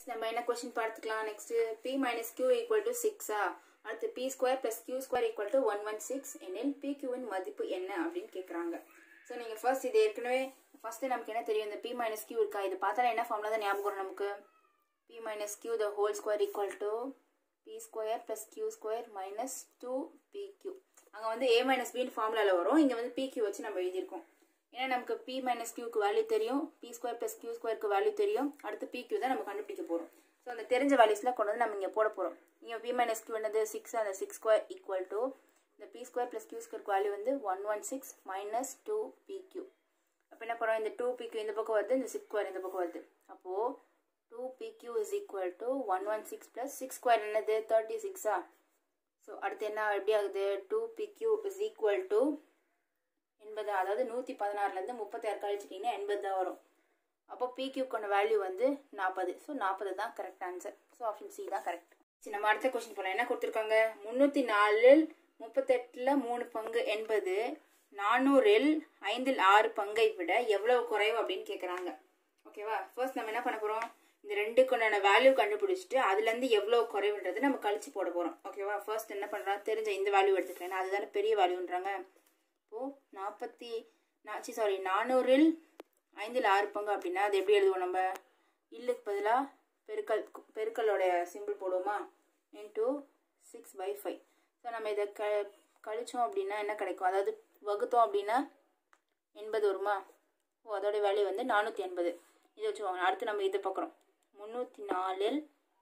நம்ம என்ன கொஸ்டின் பார்த்துக்கலாம் next P minus Q equal to சிக்ஸா அடுத்து P square plus Q square equal to one one six எனில் பி கியூவின் மதிப்பு என்ன அப்படின்னு கேட்குறாங்க ஸோ நீங்கள் ஃபர்ஸ்ட் இது ஏற்கனவே ஃபர்ஸ்ட் நமக்கு என்ன தெரியும் இந்த பி மைனஸ் கியூ இருக்கா இது பார்த்தாலே என்ன ஃபார்ம்ல தான் ஞாபகம் வரும் நமக்கு P minus Q the whole square equal to P square plus Q square minus two P Q அங்கே வந்து ஏ மைனஸ் பின்னு ஃபார்முலாவில் வரும் இங்கே வந்து பி கியூ வச்சு நம்ம எழுதியிருக்கோம் ஏன்னா நமக்கு பி மைனஸ் கியூக்கு வேல்யூ தெரியும் பி ஸ்கொயர் ப்ளஸ் கியூ ஸ்கொயருக்கு வேல்யூ தெரியும் அடுத்து பி கியூ தான் நம்ம கண்டுபிடிக்க போகிறோம் ஸோ அந்த தெரிஞ்ச வேல்யூஸ்லாம் கொண்டு வந்து நம்ம இங்கே போட போகிறோம் இங்கே பி மைனஸ் கியூ என்னது சிக்ஸ் அந்த சிக்ஸ் ஸ்கொயர் ஈக்குவல் டு இந்த பி ஸ்கொயர் ப்ளஸ் கியூ ஸ்கொயருக்கு வேல்யூ வந்து one one six minus two P Q அப்போ என்ன பண்ணுறோம் இந்த டூ பி கியூ இந்த பக்கம் வருது இந்த சிக்ஸ் ஸ்கொயர் இந்த பக்கம் வருது அப்போது two P Q is equal to one one six plus six square என்னது தேர்ட்டி சிக்ஸா ஸோ அடுத்து என்ன எப்படி ஆகுது two P Q is equal to எண்பது அதாவது நூற்றி பதினாறுலேருந்து முப்பத்தி ஆறு கழிச்சிட்டிங்கன்னா எண்பது தான் வரும் அப்போ பி கியூக்கான வேல்யூ வந்து நாற்பது ஸோ நாற்பது தான் correct answer so option C தான் கரெக்ட் சரி நம்ம அடுத்த கொஸ்டின் போகலாம் என்ன கொடுத்துருக்காங்க முந்நூற்றி நாலில் முப்பத்தெட்டில் மூணு பங்கு எண்பது நானூறில் ஐந்தில் ஆறு பங்கை விட எவ்வளவு குறைவு அப்படின்னு கேட்குறாங்க ஓகேவா ஃபர்ஸ்ட் நம்ம என்ன பண்ண போகிறோம் இந்த ரெண்டுக்குண்டான வேல்யூ கண்டுபிடிச்சிட்டு அதுலேருந்து எவ்வளோ குறைவுன்றது நம்ம கழிச்சு போட போகிறோம் ஓகேவா ஃபர்ஸ்ட் என்ன பண்ணுறோம் தெரிஞ்ச இந்த வேல்யூ எடுத்துக்கிறேன் ஏன்னா அதுதானே பெரிய வேல்யூன்றாங்க இப்போது நாற்பத்தி நாச்சி சாரி நானூறில் ஐந்தில் ஆறு பங்கு அப்படின்னா அது எப்படி எழுதுவோம் நம்ம இல்லுக்கு பதிலாக பெருக்கல் பெருக்கலோடைய சிம்பிள் போடுவோமா into six by five so நம்ம இதை க கழிச்சோம் அப்படின்னா என்ன கிடைக்கும் அதாவது வகுத்தோம் அப்படின்னா எண்பது வருமா ஓ அதோடைய வேல்யூ வந்து நானூற்றி எண்பது இதை வச்சுக்கோங்க அடுத்து நம்ம இது பார்க்குறோம் முந்நூற்றி நாலில்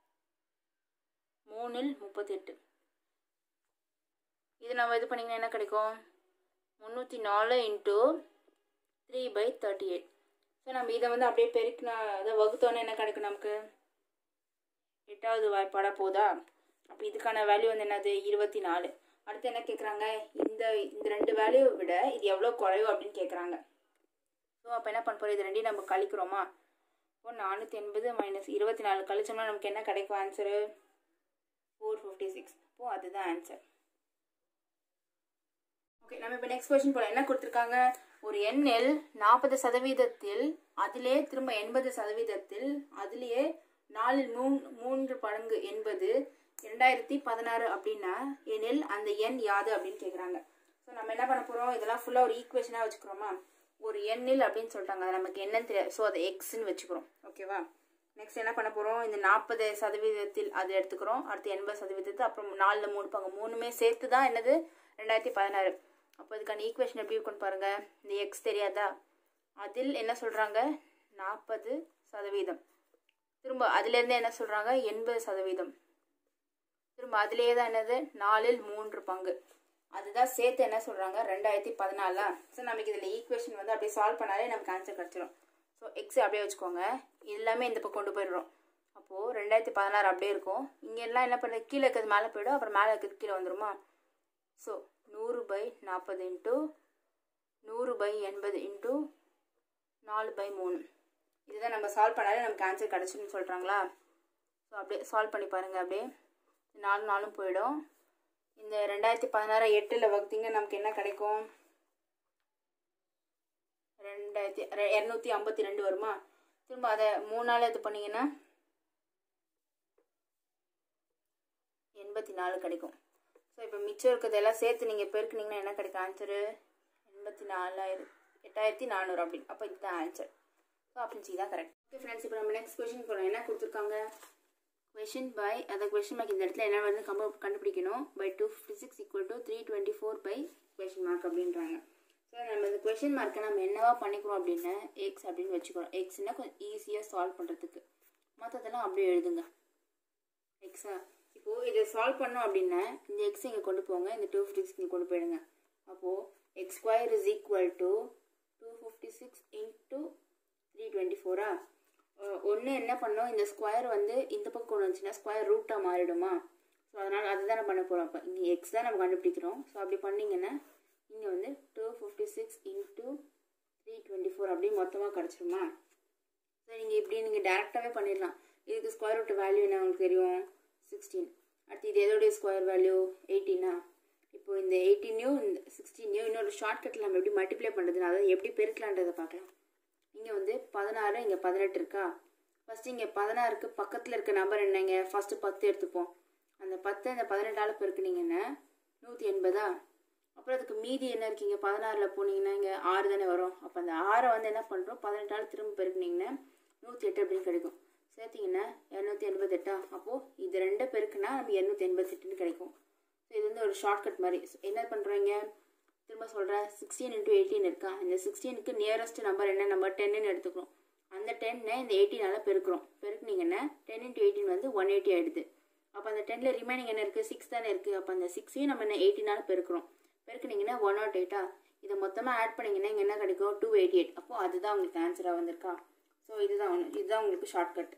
மூணில் முப்பத்தெட்டு இது நம்ம இது பண்ணிங்கன்னா என்ன கிடைக்கும் முந்நூற்றி நாலு into three by thirty eight so நம்ம இதை வந்து அப்படியே பெருக்கினா அதை வகுத்தோன்னே என்ன கிடைக்கும் நமக்கு எட்டாவது வாய்ப்பாடாக போதா அப்போ இதுக்கான வேல்யூ வந்து என்னது இருபத்தி நாலு அடுத்து என்ன கேட்குறாங்க இந்த இந்த ரெண்டு வேல்யூவை விட இது எவ்வளோ குறைவு அப்படின்னு கேட்குறாங்க ஸோ அப்போ என்ன பண்ண போகிறோம் இது ரெண்டையும் நம்ம கழிக்கிறோமா இப்போ நானூற்றி எண்பது மைனஸ் இருபத்தி நாலு கழிச்சோம்னா நமக்கு என்ன கிடைக்கும் ஆன்சரு ஃபோர் ஃபிஃப்டி சிக்ஸ் அப்போது அதுதான் ஆன்சர் ஓகே நம்ம இப்போ நெக்ஸ்ட் கொஸ்டின் போல என்ன கொடுத்துருக்காங்க ஒரு எண்ணில் நாற்பது சதவீதத்தில் அதிலே திரும்ப எண்பது சதவீதத்தில் அதிலேயே நாலில் மூணு மூன்று பங்கு என்பது ரெண்டாயிரத்தி பதினாறு அப்படின்னா எனில் அந்த எண் யாது அப்படின்னு கேட்குறாங்க ஸோ நம்ம என்ன பண்ண போகிறோம் இதெல்லாம் ஃபுல்லாக ஒரு ஈக்குவேஷனாக வச்சுக்கிறோமா ஒரு எண்ணில் அப்படின்னு சொல்லிட்டாங்க அது நமக்கு என்னன்னு தெரியாது ஸோ அதை எக்ஸ்ன்னு வச்சுக்கிறோம் ஓகேவா நெக்ஸ்ட் என்ன பண்ண போகிறோம் இந்த நாற்பது சதவீதத்தில் அது எடுத்துக்கிறோம் அடுத்து எண்பது சதவீதத்தை அப்புறம் நாலில் மூணு பங்கு மூணுமே சேர்த்து தான் என்னது ரெண்டாயிரத்தி பதினாறு அப்போ இதுக்கான ஈக்குவேஷன் எப்படி இருக்குன்னு பாருங்கள் இந்த எக்ஸ் தெரியாதா அதில் என்ன சொல்கிறாங்க நாற்பது சதவீதம் திரும்ப அதுலேருந்து என்ன சொல்கிறாங்க எண்பது சதவீதம் திரும்ப அதுலேயே தான் என்னது நாலில் மூன்று பங்கு அதுதான் சேர்த்து என்ன சொல்கிறாங்க ரெண்டாயிரத்தி பதினாலா ஸோ நமக்கு இதில் ஈக்குவேஷன் வந்து அப்படியே சால்வ் பண்ணாலே நமக்கு ஆன்சர் கிடச்சிரும் ஸோ எக்ஸ் அப்படியே வச்சுக்கோங்க எல்லாமே இந்த பக்கம் கொண்டு போயிடுறோம் அப்போது ரெண்டாயிரத்தி பதினாறு அப்படியே இருக்கும் இங்கே எல்லாம் என்ன பண்ணுறது கீழே இருக்கிறது மேலே போயிடும் அப்புறம் மேலே இருக்கிறது கீழே வந்துருமா ஸோ நூறு பை நாற்பது இன்ட்டு நூறு பை எண்பது இன்ட்டு நாலு பை மூணு இதுதான் நம்ம சால்வ் பண்ணாலே நமக்கு ஆன்சர் கிடச்சின்னு சொல்கிறாங்களா ஸோ அப்படியே சால்வ் பண்ணி பாருங்கள் அப்படியே நாலு நாளும் போயிடும் இந்த ரெண்டாயிரத்தி பதினாறு எட்டில் வகுத்தீங்க நமக்கு என்ன கிடைக்கும் ரெண்டாயிரத்தி இரநூத்தி ஐம்பத்தி ரெண்டு வருமா திரும்ப அதை மூணு நாள் இது பண்ணிங்கன்னா எண்பத்தி நாலு கிடைக்கும் ஸோ இப்போ மிச்சம் இருக்கிறதெல்லாம் சேர்த்து நீங்கள் பெருக்குனீங்கன்னா என்ன கிடைக்கும் ஆன்சரு எண்பத்தி நாலாயிரம் எட்டாயிரத்தி நானூறு அப்படின்னு அப்போ இதுதான் ஆன்சர் ஸோ ஆப்ஷன் சி தான் கரெக்ட் ஓகே ஃப்ரெண்ட்ஸ் இப்போ நம்ம நெக்ஸ்ட் கொஷின் போகிறோம் என்ன கொடுத்துருக்காங்க கொஷின் பை அந்த கொஷின் மார்க் இந்த இடத்துல என்ன வந்து கம்ப கண்டுபிடிக்கணும் by two fifty six equal to three twenty four by question mark அப்படின்றாங்க ஸோ நம்ம இந்த கொஷின் மார்க்கை நம்ம என்னவா பண்ணிக்கிறோம் அப்படின்னா எக்ஸ் அப்படின்னு வச்சுக்கிறோம் எக்ஸ்னால் கொஞ்சம் ஈஸியாக சால்வ் பண்ணுறதுக்கு மற்றதெல்லாம் அப்படியே எழுதுங்க எக்ஸா இப்போது இதை சால்வ் பண்ணோம் அப்படின்னா இந்த எக்ஸ் இங்கே கொண்டு போங்க இந்த டூ ஃபிஃப்டி சிக்ஸ் இங்கே கொண்டு போயிடுங்க அப்போது X square is equal to two fifty six into three twenty ஃபோரா ஒன்று என்ன பண்ணோம் இந்த ஸ்கொயர் வந்து இந்த பக்கம் கொண்டு வந்துச்சுன்னா ஸ்கொயர் ரூட்டாக மாறிடுமா ஸோ அதனால் அதுதான் பண்ண போகிறோம் அப்போ இங்கே எக்ஸ் தான் நம்ம கண்டுபிடிக்கிறோம் ஸோ அப்படி பண்ணிங்கன்னா இங்கே வந்து two fifty six into three twenty four அப்படியே மொத்தமாக கிடச்சிருமா ஸோ நீங்கள் இப்படி நீங்கள் டேரெக்டாகவே பண்ணிடலாம் இதுக்கு ஸ்கொயர் ரூட் வேல்யூ என்ன உங்களுக்கு தெரியும் சிக்ஸ்டீன் அடுத்து இது எதோடைய ஸ்கொயர் வேல்யூ எயிட்டீனா இப்போ இந்த எயிட்டீனையும் இந்த சிக்ஸ்டீனையும் இன்னொரு ஷார்ட்கட்டில் நம்ம எப்படி மல்டிப்ளை பண்ணுறதுன்னு அதாவது எப்படி பெருக்கலான்றதை பார்க்கலாம் இங்கே வந்து பதினாறு இங்கே பதினெட்டு இருக்கா ஃபஸ்ட்டு இங்கே பதினாறுக்கு பக்கத்தில் இருக்க நம்பர் என்னங்க ஃபஸ்ட்டு பத்து எடுத்துப்போம் அந்த பத்து அந்த பதினெட்டால் பெருக்குனீங்கன்னா நூற்றி எண்பதா அப்புறம் அதுக்கு மீதி என்ன இருக்கீங்க பதினாறில் போனீங்கன்னா இங்கே ஆறு தானே வரும் அப்போ அந்த ஆறை வந்து என்ன பண்ணுறோம் பதினெட்டால் திரும்ப பெருக்குனீங்கன்னா நூற்றி எட்டு அப்படின்னு கிடைக்கும் சேர்த்திங்கன்னா இரநூத்தி எண்பத்தெட்டா அப்போது இது ரெண்டை பெருக்குனா நம்ம இரநூத்தி எண்பத்தெட்டுன்னு கிடைக்கும் ஸோ இது வந்து ஒரு ஷார்ட்கட் மாதிரி என்ன பண்ணுறீங்க திரும்ப சொல்கிறேன் சிக்ஸ்டீன் இன்ட்டு எயிட்டீன் இருக்கா இந்த சிக்ஸ்டீனுக்கு நியரஸ்ட் நம்பர் என்ன நம்பர் டென்னு எடுத்துக்கிறோம் அந்த டென்னை இந்த எயிட்டீனால் பெருக்கிறோம் பெருக்குனீங்கன்னா டென் இன்ட்டு எயிட்டீன் வந்து ஒன் எயிட்டி ஆகிடுது அப்போ அந்த டென்னில் ரிமைனிங் என்ன இருக்குது சிக்ஸ் தானே இருக்குது அப்போ அந்த சிக்ஸையும் நம்ம என்ன எயிட்டீனால் பெருக்கிறோம் பெருக்குனீங்கன்னா ஒன் நாட் எயிட்டா இதை மொத்தமாக ஆட் பண்ணிங்கன்னா இங்கே என்ன கிடைக்கும் டூ எயிட்டி எயிட் அப்போது அதுதான் உங்களுக்கு ஆன்சராக வந்திருக்கா ஸோ இதுதான் ஒன்று இதுதான் உங்களுக்கு ஷார்ட்கட்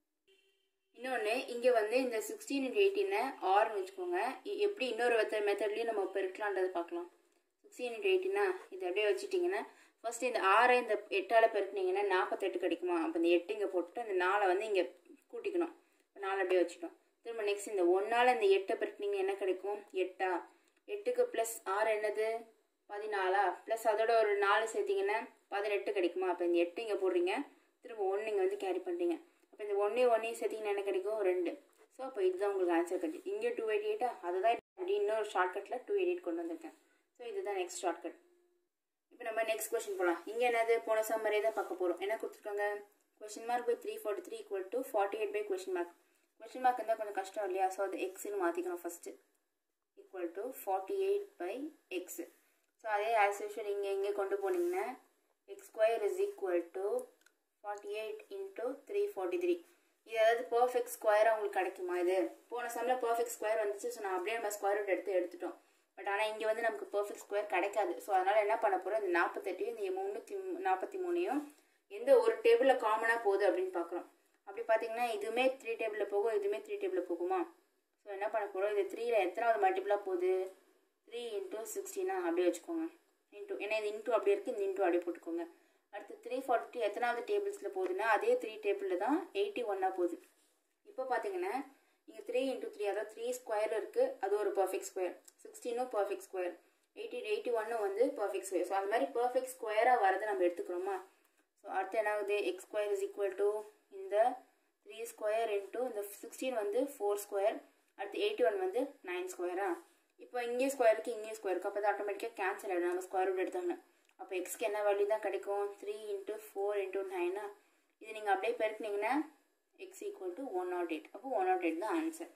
இன்னொன்று இங்கே வந்து இந்த சிக்ஸ்டீன் இன்ட் எயிட்டீனை ஆறுன்னு வச்சுக்கோங்க எப்படி இன்னொரு மெத்தட் மெத்தட்லேயும் நம்ம பெருக்கலான்றது பார்க்கலாம் சிக்ஸ்டீன் இன்ட் எயிட்டினா இது அப்படியே வச்சுட்டிங்கன்னா ஃபஸ்ட்டு இந்த ஆறை இந்த எட்டால் பெருக்குனீங்கன்னா நாற்பத்தெட்டு கிடைக்குமா அப்போ இந்த எட்டு இங்கே போட்டுட்டு அந்த நாலை வந்து இங்கே கூட்டிக்கணும் இப்போ நாலு அப்படியே வச்சுட்டோம் திரும்ப நெக்ஸ்ட் இந்த ஒன்றால் இந்த எட்டை பெருக்குனீங்க என்ன கிடைக்கும் எட்டா எட்டுக்கு ப்ளஸ் ஆறு என்னது பதினாலா ப்ளஸ் அதோட ஒரு நாலு சேர்த்திங்கன்னா பதினெட்டு கிடைக்குமா அப்போ இந்த எட்டு இங்கே போடுறீங்க திரும்ப ஒன்று இங்கே வந்து கேரி பண்ணுறீங்க அப்போ இந்த ஒன்றே ஒன்றையும் சேர்த்திங்கன்னா என்ன கிடைக்கும் ரெண்டு ஸோ அப்போ இதுதான் உங்களுக்கு ஆன்சர் கிடைக்கும் இங்கே டூ எயிட்டி எயிட்டா அதுதான் அப்படி இன்னொரு ஷார்ட்கட்டில் டூ எயிட் கொண்டு வந்திருக்கேன் ஸோ இதுதான் நெக்ஸ்ட் ஷார்ட்கட் இப்போ நம்ம நெக்ஸ்ட் கொஸ்டின் போகலாம் இங்கே என்னது போன சம்மரே தான் பார்க்க போகிறோம் என்ன கொடுத்துருக்காங்க question mark by three forty three equal to forty eight by question mark question mark இருந்தால் கொஞ்சம் கஷ்டம் இல்லையா ஸோ அது எக்ஸ்னு மாற்றிக்கணும் first equal to forty eight by X so அதே ஆஸ் யூஷுவல் இங்கே இங்கே கொண்டு போனீங்கன்னா X square is equal to forty eight into three forty three இது அதாவது பர்ஃபெக்ட் ஸ்கொயராக உங்களுக்கு கிடைக்குமா இது போன சம்மில் பர்ஃபெக்ட் ஸ்கொயர் வந்துச்சு ஸோ நான் அப்படியே நம்ம ஸ்கொயர் ரூட் எடுத்து எடுத்துட்டோம் பட் ஆனால் இங்கே வந்து நமக்கு பர்ஃபெக்ட் ஸ்கொயர் கிடைக்காது ஸோ அதனால் என்ன பண்ண போகிறோம் இந்த நாற்பத்தெட்டையும் இந்த முந்நூற்றி நாற்பத்தி மூணையும் எந்த ஒரு டேபிளில் காமனாக போகுது அப்படின்னு பார்க்குறோம் அப்படி பார்த்தீங்கன்னா இதுவுமே த்ரீ டேபிளில் போகும் இதுவுமே த்ரீ டேபிளில் போகுமா ஸோ என்ன பண்ண போகிறோம் இது த்ரீயில் எத்தனாவது மல்டிபிளாக போகுது த்ரீ இன்ட்டு சிக்ஸ்டீனா அப்படியே வச்சுக்கோங்க இன்ட்டு ஏன்னா இது இன்ட்டு அப்படி இருக்குது இந்த இன்ட்டு அப்படியே போட்டுக்கோங்க அடுத்து த்ரீ ஃபார்ட்டி எத்தனாவது டேபிள்ஸில் போகுதுன்னா அதே த்ரீ டேபிளில் தான் எயிட்டி ஒன்னாக போகுது இப்போ பார்த்தீங்கன்னா இங்கே த்ரீ இன்ட்டு த்ரீ அதாவது த்ரீ ஸ்கொயர் இருக்குது அது ஒரு பர்ஃபெக்ட் ஸ்கொயர் சிக்ஸ்டீனும் பர்ஃபெக்ட் ஸ்கொயர் எயிட்டி எயிட்டி ஒன்னும் வந்து பர்ஃபெக்ட் ஸ்கொயர் ஸோ அந்த மாதிரி பர்ஃபெக்ட் ஸ்கொயராக வரதை நம்ம எடுத்துக்கிறோமா ஸோ அடுத்து என்ன ஆகுது X square is equal to இந்த த்ரீ ஸ்கொயர் இன்ட்டு இந்த சிக்ஸ்டீன் வந்து ஃபோர் ஸ்கொயர் அடுத்து எயிட்டி ஒன் வந்து நைன் ஸ்கொயரா இப்போ இங்கே ஸ்கொயருக்கு இங்கே ஸ்கொயருக்கு அப்போ தான் ஆட்டோமேட்டிக்காக கேன்சல் ஆகிடும் நம்ம ஸ்கொயர் ரூட் எடுத்தோம்னா அப்போ எக்ஸ்க்கு என்ன வேல்யூ தான் கிடைக்கும் த்ரீ இன்ட்டு ஃபோர் இன்ட்டு நைனா இது நீங்கள் அப்படியே பெருக்குனீங்கன்னா X equal to one nought eight அப்போ ஒன் நாட் எயிட் தான் ஆன்சர்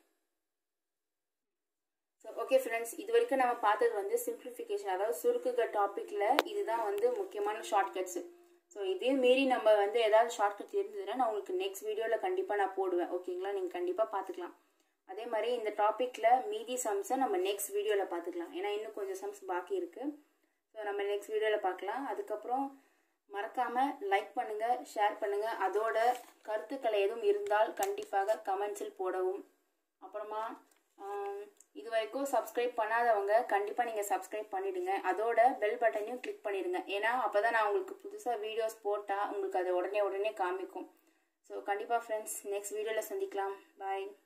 ஸோ ஓகே ஃப்ரெண்ட்ஸ் இது வரைக்கும் நம்ம பார்த்தது வந்து சிம்பிளிஃபிகேஷன் அதாவது சுருக்குக டாப்பிக்கில் இதுதான் வந்து முக்கியமான ஷார்ட்கட்ஸு ஸோ இதே மீறி நம்ம வந்து ஏதாவது ஷார்ட்கட் இருந்ததுன்னா நான் உங்களுக்கு நெக்ஸ்ட் வீடியோவில் கண்டிப்பாக நான் போடுவேன் ஓகேங்களா நீங்கள் கண்டிப்பாக பார்த்துக்கலாம் அதே மாதிரி இந்த டாப்பிக்கில் மீதி சம்ஸை நம்ம நெக்ஸ்ட் வீடியோவில் பார்த்துக்கலாம் ஏன்னா இன்னும் கொஞ்சம் சம்ஸ் பாக்கி இருக்குது ஸோ நம்ம நெக்ஸ்ட் வீடியோவில் பார்க்கலாம் அதுக்கப்புறம் மறக்காமல் லைக் பண்ணுங்கள் ஷேர் பண்ணுங்கள் அதோட கருத்துக்களை எதுவும் இருந்தால் கண்டிப்பாக கமெண்ட்ஸில் போடவும் அப்புறமா இது வரைக்கும் சப்ஸ்கிரைப் பண்ணாதவங்க கண்டிப்பாக நீங்கள் சப்ஸ்கிரைப் பண்ணிவிடுங்க அதோட பெல் பட்டனையும் கிளிக் பண்ணிடுங்க ஏன்னா அப்போ தான் நான் உங்களுக்கு புதுசாக வீடியோஸ் போட்டால் உங்களுக்கு அது உடனே உடனே காமிக்கும் ஸோ கண்டிப்பாக ஃப்ரெண்ட்ஸ் நெக்ஸ்ட் வீடியோவில் சந்திக்கலாம் பாய்